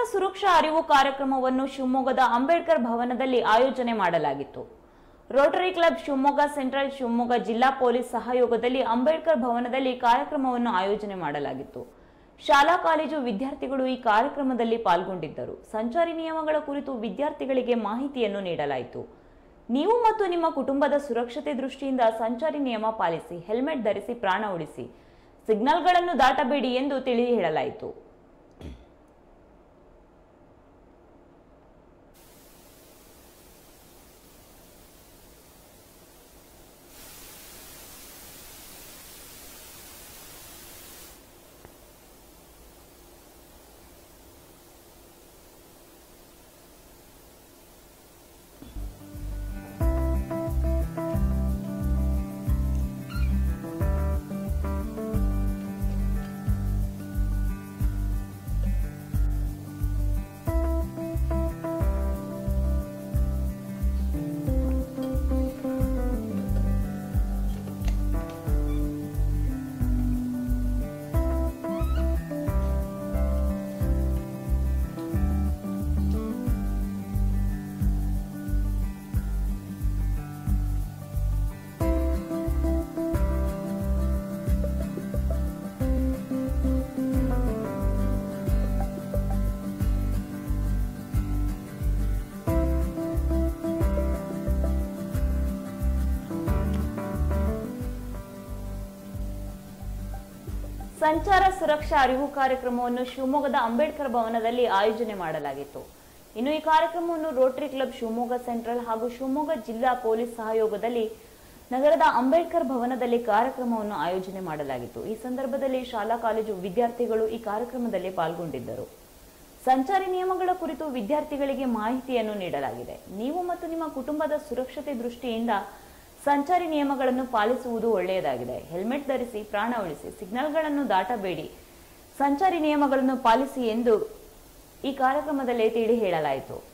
ಸುರಕ್ಷಾ ಅರಿವು ಕಾರ್ಯಕ್ರಮವನ್ನು ಶಿವಮೊಗ್ಗದ ಅಂಬೇಡ್ಕರ್ ಭವನದಲ್ಲಿ ಆಯೋಜನೆ ಮಾಡಲಾಗಿತ್ತು rotary club Shivamogga central Shivamogga ಜಿಲ್ಲಾ ಪೊಲೀಸ್ ಸಹಯೋಗದಲ್ಲಿ ಅಂಬೇಡ್ಕರ್ ಭವನದಲ್ಲಿ ಕಾರ್ಯಕ್ರಮವನ್ನು ಆಯೋಜನೆ ಮಾಡಲಾಗಿತ್ತು ಶಾಲಾ ಕಾಲೇಜು ವಿದ್ಯಾರ್ಥಿಗಳು ಈ ಕಾರ್ಯಕ್ರಮದಲ್ಲಿ ಪಾಲ್ಗೊಂಡಿದ್ದರು ಸಂಚಾರಿ ನಿಯಮಗಳ ಕುರಿತು ವಿದ್ಯಾರ್ಥಿಗಳಿಗೆ ಮಾಹಿತಿಯನ್ನು ನೀಡಲಾಯಿತು ನೀವು ಮತ್ತು ನಿಮ್ಮ ಕುಟುಂಬದ ಸುರಕ್ಷತೆ ದೃಷ್ಟಿಯಿಂದ ಸಂಚಾರಿ ನಿಯಮ ಪಾಲಿಸಿ ಹೆಲ್ಮೆಟ್ ಧರಿಸಿ ಪ್ರಾಣ ಉಳಿಸಿ ಸಿಗ್ನಲ್ಗಳನ್ನು ದಾಟಬೇಡಿ ಎಂದು ತಿಳಿ ಹೇಳಲಾಯಿತು ಸಂಚಾರ ಸುರಕ್ಷಾ ಅರಿವು ಕಾರ್ಯಕ್ರಮವನ್ನು ಶಿವಮೊಗ್ಗದ ಅಂಬೇಡ್ಕರ್ ಭವನದಲ್ಲಿ ಆಯೋಜನೆ ಮಾಡಲಾಗಿತ್ತು ಇನ್ನು ಈ ಕಾರ್ಯಕ್ರಮವನ್ನು ರೋಟರಿ ಕ್ಲಬ್ ಶಿವಮೊಗ್ಗ ಸೆಂಟ್ರಲ್ ಹಾಗೂ ಶಿವಮೊಗ್ಗ ಜಿಲ್ಲಾ ಪೊಲೀಸ್ ಸಹಯೋಗದಲ್ಲಿ ನಗರದ ಅಂಬೇಡ್ಕರ್ ಭವನದಲ್ಲಿ ಕಾರ್ಯಕ್ರಮವನ್ನು ಆಯೋಜನೆ ಮಾಡಲಾಗಿತ್ತು ಈ ಸಂದರ್ಭದಲ್ಲಿ ಶಾಲಾ ಕಾಲೇಜು ವಿದ್ಯಾರ್ಥಿಗಳು ಈ ಕಾರ್ಯಕ್ರಮದಲ್ಲಿ ಪಾಲ್ಗೊಂಡಿದ್ದರು ಸಂಚಾರಿ ನಿಯಮಗಳ ಕುರಿತು ವಿದ್ಯಾರ್ಥಿಗಳಿಗೆ ಮಾಹಿತಿಯನ್ನು ನೀಡಲಾಗಿದೆ ನೀವು ಮತ್ತು ನಿಮ್ಮ ಕುಟುಂಬದ ಸುರಕ್ಷತೆ ದೃಷ್ಟಿಯಿಂದ ಸಂಚಾರಿ ನಿಯಮಗಳನ್ನು ಪಾಲಿಸುವುದು ಒಳ್ಳೆಯದಾಗಿದೆ ಹೆಲ್ಮೆಟ್ ಧರಿಸಿ ಪ್ರಾಣ ಉಳಿಸಿ ಸಿಗ್ನಲ್ಗಳನ್ನು ದಾಟಬೇಡಿ ಸಂಚಾರಿ ನಿಯಮಗಳನ್ನು ಪಾಲಿಸಿ ಎಂದು ಈ ಕಾರ್ಯಕ್ರಮದಲ್ಲಿ ತಿಳಿ ಹೇಳಲಾಯಿತು